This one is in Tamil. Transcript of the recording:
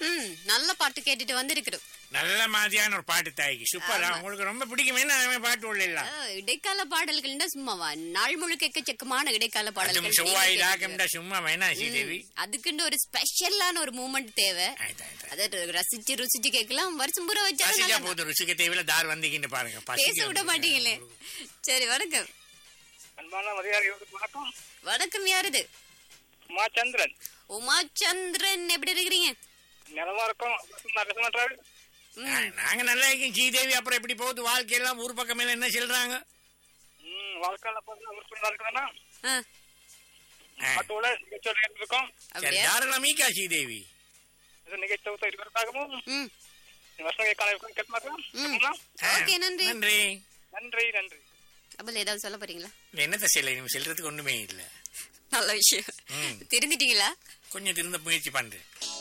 ம் நல்ல பாட்டு கேட்டுட்டு வந்திருக்கிறோம் நல்ல மாதிரியான ஒரு பாட்டு தாய்க்கு சூப்பர் உங்களுக்கு ரொம்ப பிடிக்குமே அவன் பாட்டு உள்ள ஆ, இடைக்கால பாடல்கள்னா சும்மாவா நாள் முழுக்க எக்கச்சக்கமான இடைக்கால அதுவும் பாடல்கள் செவ்வாய் நீங்க ராகம்டா சும்மா வேணா ஸ்ரீதேவி ம், அதுக்குன்னு ஒரு ஸ்பெஷலான ஒரு மூமெண்ட் தேவை ஆயிட்டா, ஆயிட்டா. அதை ரசிச்சு ருசிச்சு கேட்கலாம் வருஷம் பூரா ரசிச்சா வச்சாலும் போதும் ருசிக்க தேவையில தார் வந்தீங்கன்னு பாருங்க பேச பசிக்கு விட மாட்டீங்களே சரி வணக்கம் அன்பான மரியாதைகளுக்கு வணக்கம் வணக்கம் யாருது உமா சந்திரன் உமா சந்திரன் எப்படி இருக்கிறீங்க நிலமா இருக்கும் பேச மாட்டாரு ஆ, நாங்க நல்லா இருக்கோம் ஸ்ரீதேவி அப்புறம் எப்படி போகுது வாழ்க்கையெல்லாம் ஊர் பக்கம் மேல என்ன சொல்றாங்க ம் வாழ்க்கையில பார்த்து உறுப்பினரா இருக்கிறேன்னா ஆ, ஆ, பாட்டோட நிகழ்ச்சியோட இருக்கோம் சரி அப்படியா தாராளம் மீக்கா ஸ்ரீதேவி இது நிகழ்ச்சி தொகுத்து இருப்பதற்காகவும் ம் வருஷம் கேட்கலாம் கேட்க மாட்டோம் ம். ஆ, ஓகே நன்றி நன்றி நன்றி நன்றி அப்பல ஏதாவது சொல்ல போறீங்களா என்னத்த செய்யல இனிமே செல்றதுக்கு ஒண்ணுமே இல்ல நல்ல விஷயம் ம். தெரிஞ்சிட்டீங்களா கொஞ்சம் திருந்த முயற்சி பண்றேன்